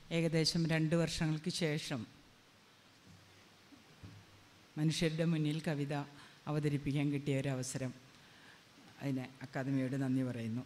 ഏകദേശം രണ്ട് വർഷങ്ങൾക്ക് ശേഷം മനുഷ്യരുടെ മുന്നിൽ കവിത അവതരിപ്പിക്കാൻ കിട്ടിയ ഒരു അവസരം അതിന് അക്കാദമിയോട് നന്ദി പറയുന്നു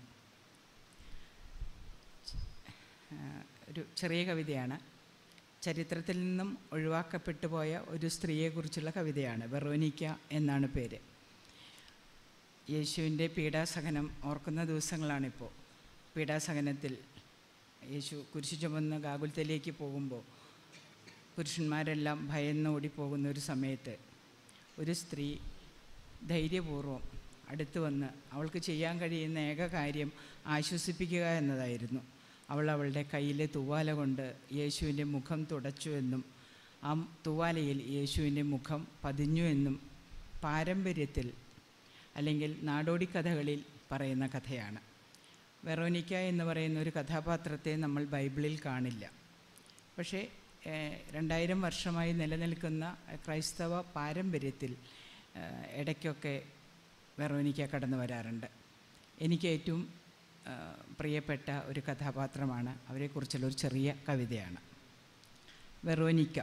ആ, ഒരു ചെറിയ കവിതയാണ് ചരിത്രത്തിൽ നിന്നും ഒഴിവാക്കപ്പെട്ടു പോയ ഒരു സ്ത്രീയെക്കുറിച്ചുള്ള കവിതയാണ് വെറോനിക്ക എന്നാണ് പേര് യേശുവിൻ്റെ പീഡാസഹനം ഓർക്കുന്ന ദിവസങ്ങളാണിപ്പോൾ പീഡാസഹനത്തിൽ യേശു കുരിശു ചുമന്ന് ഗാകുലത്തിലേക്ക് പോകുമ്പോൾ പുരുഷന്മാരെല്ലാം ഭയന്ന് ഓടിപ്പോകുന്ന ഒരു സമയത്ത് ഒരു സ്ത്രീ ധൈര്യപൂർവ്വം അടുത്ത് വന്ന് അവൾക്ക് ചെയ്യാൻ കഴിയുന്ന ഏക കാര്യം ആശ്വസിപ്പിക്കുക എന്നതായിരുന്നു അവൾ അവളുടെ കയ്യിലെ തൂവാല കൊണ്ട് യേശുവിൻ്റെ മുഖം തുടച്ചു എന്നും ആ തൂവാലയിൽ യേശുവിൻ്റെ മുഖം പതിഞ്ഞു എന്നും പാരമ്പര്യത്തിൽ അല്ലെങ്കിൽ നാടോടി കഥകളിൽ പറയുന്ന കഥയാണ് വെറോനിക്ക എന്ന് പറയുന്ന ഒരു കഥാപാത്രത്തെ നമ്മൾ ബൈബിളിൽ കാണില്ല പക്ഷേ ഏഹ്, രണ്ടായിരം വർഷമായി നിലനിൽക്കുന്ന ക്രൈസ്തവ പാരമ്പര്യത്തിൽ ഏഹ്, ഇടയ്ക്കൊക്കെ വെറോനിക്ക കടന്നു വരാറുണ്ട് എനിക്ക് ഏറ്റവും ഏഹ്, പ്രിയപ്പെട്ട ഒരു കഥാപാത്രമാണ് അവരെക്കുറിച്ചുള്ള ഒരു ചെറിയ കവിതയാണ് വെറോനിക്ക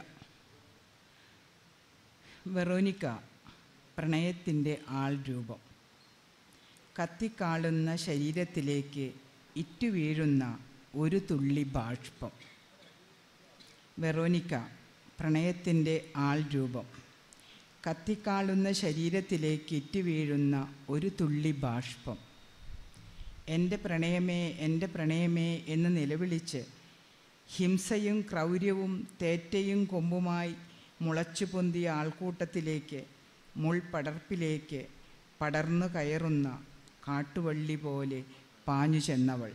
വെറോനിക്ക പ്രണയത്തിൻ്റെ ആൾ രൂപം കത്തിക്കാളുന്ന ശരീരത്തിലേക്ക് ഇറ്റുവീഴുന്ന ഒരു തുള്ളി ബാഷ്പം വെറോനിക്ക പ്രണയത്തിൻ്റെ ആൾ രൂപം കത്തിക്കാളുന്ന ശരീരത്തിലേക്ക് ഇറ്റുവീഴുന്ന ഒരു തുള്ളി ബാഷ്പം എൻ്റെ പ്രണയമേ എൻ്റെ പ്രണയമേ എന്ന് നിലവിളിച്ച് ഹിംസയും ക്രൗര്യവും തേറ്റയും കൊമ്പുമായി മുളച്ചു പൊന്തിയ ആൾക്കൂട്ടത്തിലേക്ക് മുൾപടർപ്പിലേക്ക് പടർന്നു കയറുന്ന കാട്ടുവള്ളി പോലെ പാഞ്ഞു ചെന്നവൾ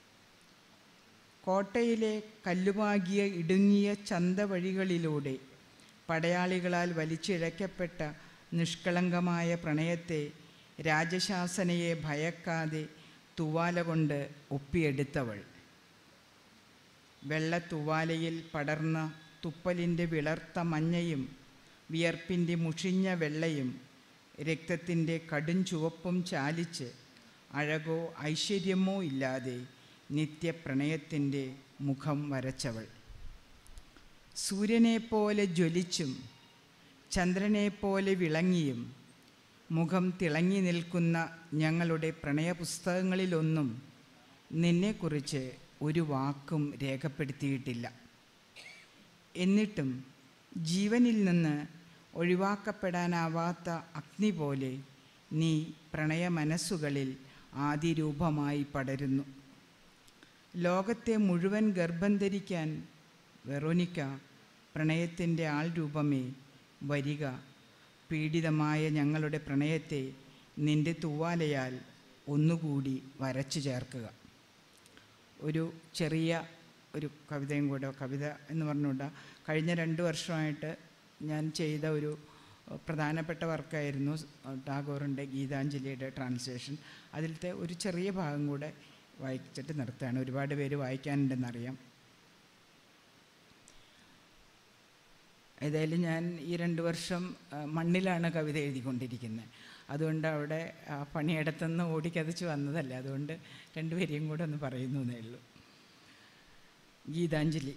കോട്ടയിലെ കല്ലുപാകിയ ഇടുങ്ങിയ ചന്തവഴികളിലൂടെ പടയാളികളാൽ വലിച്ചിഴക്കപ്പെട്ട നിഷ്കളങ്കമായ പ്രണയത്തെ രാജശാസനയെ ഭയക്കാതെ തുവാല കൊണ്ട് ഒപ്പിയെടുത്തവൾ വെള്ള തുവാലയിൽ പടർന്ന തുപ്പലിൻ്റെ വിളർത്ത മഞ്ഞയും വിയർപ്പിൻ്റെ മുഷിഞ്ഞ വെള്ളയും രക്തത്തിൻ്റെ കടും ചുവപ്പും ചാലിച്ച് അഴകോ ഐശ്വര്യമോ ഇല്ലാതെ നിത്യപ്രണയത്തിൻ്റെ മുഖം വരച്ചവൾ സൂര്യനെപ്പോലെ ജ്വലിച്ചും ചന്ദ്രനെപ്പോലെ വിളങ്ങിയും മുഖം തിളങ്ങി നിൽക്കുന്ന ഞങ്ങളുടെ പ്രണയപുസ്തകങ്ങളിലൊന്നും നിന്നെക്കുറിച്ച് ഒരു വാക്കും രേഖപ്പെടുത്തിയിട്ടില്ല എന്നിട്ടും ജീവനിൽ നിന്ന് ഒഴിവാക്കപ്പെടാനാവാത്ത അഗ്നി പോലെ നീ പ്രണയ മനസ്സുകളിൽ ആദിരൂപമായി പടരുന്നു ലോകത്തെ മുഴുവൻ ഗർഭം ധരിക്കാൻ വെറോനിക്ക പ്രണയത്തിൻ്റെ ആൾ രൂപമേ വരിക പീഡിതമായ ഞങ്ങളുടെ പ്രണയത്തെ നിന്റെ തൂവാലയാൽ ഒന്നുകൂടി വരച്ചു ചേർക്കുക ഒരു ചെറിയ ഒരു കവിതയും കൂടെ കവിത എന്ന് പറഞ്ഞുകൊണ്ട് കഴിഞ്ഞ രണ്ട് വർഷമായിട്ട് ഞാൻ ചെയ്ത ഒരു പ്രധാനപ്പെട്ട വർക്കായിരുന്നു ടാഗോറിൻ്റെ ഗീതാഞ്ജലിയുടെ ട്രാൻസ്ലേഷൻ അതിലത്തെ ഒരു ചെറിയ ഭാഗം കൂടെ വായിച്ചിട്ട് നിർത്തുകയാണ് ഒരുപാട് പേര് വായിക്കാനുണ്ടെന്നറിയാം ഏതായാലും ഞാൻ ഈ രണ്ട് വർഷം ആ, മണ്ണിലാണ് കവിത എഴുതിക്കൊണ്ടിരിക്കുന്നത് അതുകൊണ്ട് അവിടെ ആ പണിയിടത്തുനിന്ന് ഓടിക്കതച്ച് വന്നതല്ല അതുകൊണ്ട് രണ്ടുപേരെയും കൂടെ ഒന്ന് പറയുന്നു എന്നേ ഉള്ളൂ ഗീതാഞ്ജലി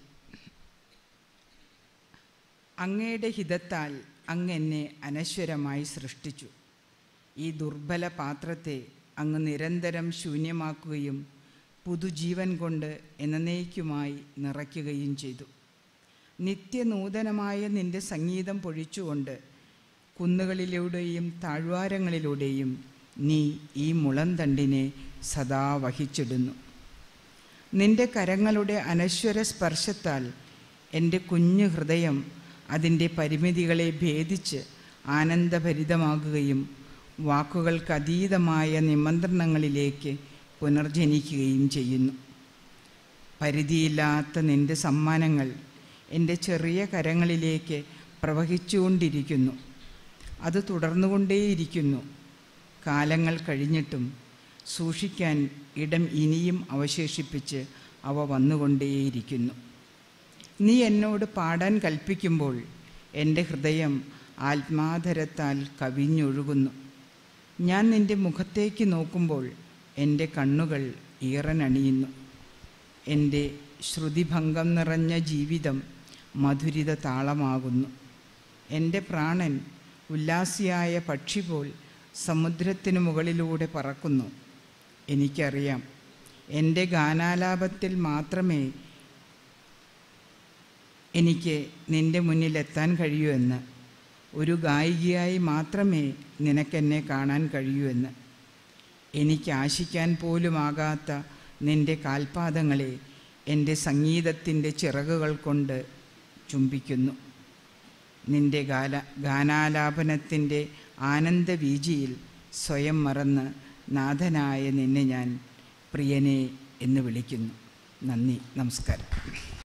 അങ്ങയുടെ ഹിതത്താൽ അങ്ങ് എന്നെ അനശ്വരമായി സൃഷ്ടിച്ചു ഈ ദുർബല പാത്രത്തെ അങ്ങ് നിരന്തരം ശൂന്യമാക്കുകയും പുതുജീവൻ കൊണ്ട് എന്നേക്കുമായി നിറയ്ക്കുകയും ചെയ്തു നിത്യനൂതനമായ നിന്റെ സംഗീതം പൊഴിച്ചുകൊണ്ട് കുന്നുകളിലൂടെയും താഴ്വാരങ്ങളിലൂടെയും നീ ഈ മുളന്തണ്ടിനെ സദാ വഹിച്ചിടുന്നു നിന്റെ കരങ്ങളുടെ അനശ്വര സ്പർശത്താൽ എൻ്റെ കുഞ്ഞു ഹൃദയം അതിൻ്റെ പരിമിതികളെ ഭേദിച്ച് ആനന്ദഭരിതമാകുകയും വാക്കുകൾക്കതീതമായ നിമന്ത്രണങ്ങളിലേക്ക് പുനർജനിക്കുകയും ചെയ്യുന്നു പരിധിയില്ലാത്ത നിന്റെ സമ്മാനങ്ങൾ എൻ്റെ ചെറിയ കരങ്ങളിലേക്ക് പ്രവഹിച്ചുകൊണ്ടിരിക്കുന്നു അത് തുടർന്നുകൊണ്ടേയിരിക്കുന്നു കാലങ്ങൾ കഴിഞ്ഞിട്ടും സൂക്ഷിക്കാൻ ഇടം ഇനിയും അവശേഷിപ്പിച്ച് അവ വന്നുകൊണ്ടേയിരിക്കുന്നു നീ എന്നോട് പാടാൻ കൽപ്പിക്കുമ്പോൾ എൻ്റെ ഹൃദയം ആത്മാധരത്താൽ കവിഞ്ഞൊഴുകുന്നു ഞാൻ നിൻ്റെ മുഖത്തേക്ക് നോക്കുമ്പോൾ എൻ്റെ കണ്ണുകൾ ഈറനണിയുന്നു എൻ്റെ ശ്രുതിഭംഗം നിറഞ്ഞ ജീവിതം മധുരിത താളമാകുന്നു എൻ്റെ പ്രാണൻ ഉല്ലാസിയായ പക്ഷി പോൽ സമുദ്രത്തിനു മുകളിലൂടെ പറക്കുന്നു എനിക്കറിയാം എൻ്റെ ഗാനാലാപത്തിൽ മാത്രമേ എനിക്ക് നിൻ്റെ മുന്നിലെത്താൻ കഴിയൂ എന്ന് ഒരു ഗായികയായി മാത്രമേ നിനക്കെന്നെ കാണാൻ കഴിയൂ എന്ന് എനിക്ക് ആശിക്കാൻ പോലുമാകാത്ത നിൻ്റെ കാൽപാദങ്ങളെ എൻ്റെ സംഗീതത്തിൻ്റെ ചിറകുകൾ കൊണ്ട് ചുംബിക്കുന്നു നിൻ്റെ ഗാല ഗാനാലാപനത്തിൻ്റെ ആനന്ദവീജിയിൽ സ്വയം മറന്ന് നാഥനായ നിന്നെ ഞാൻ പ്രിയനെ എന്ന് വിളിക്കുന്നു നന്ദി നമസ്കാരം